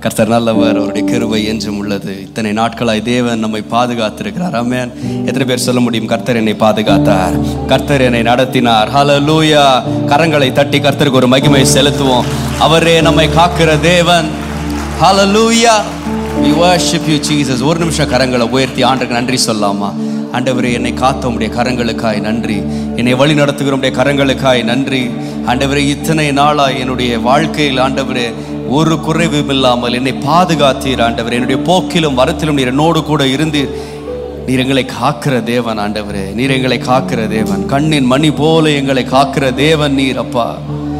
கர்த்தர் நல்லவர் அவருடைய கிருபை என்றும் உள்ளது இத்தனை நாட்களாய் தேவன் நம்மை பாதுகாத்திருக்கிறார் ஆமென் எத்தனை பேர் சொல்ல முடியும் கர்த்தர் என்னை பாதுகாத்தார் கர்த்தர் என்னை நடத்தினார் ஹalleluya கரங்களை தட்டி கர்த்தருக்கு ஒரு மகிமை செலுத்துவோம் அவரே நம்மை காக்கிற தேவன் ஹalleluya we worship you jesus ஒரு நிமிஷம் கரங்களை உயர்த்தி ஆண்டுக்கு நன்றி சொல்லலாமா ஆண்டவரே என்னை காத்த உம்முடைய கரங்களுக்காய் நன்றி என்னை வழி நடத்துகிற உம்முடைய கரங்களுக்காய் நன்றி ஆண்டவரே இத்தனை நாளாய் என்னுடைய வாழ்க்கையில் ஆண்டவரே ஒரு குறைவும் இல்லாமல் என்னை பாதுகாத்தீர் ஆண்டவரே என்னுடைய போக்கிலும் வரத்திலும் நீர் என்னோடு கூட இருந்து நீர் எங்களை காக்கிற தேவன் ஆண்டவரே நீர் எங்களை காக்கிற தேவன் கண்ணின் மணி போல எங்களை காக்கிற தேவன் நீர் அப்பா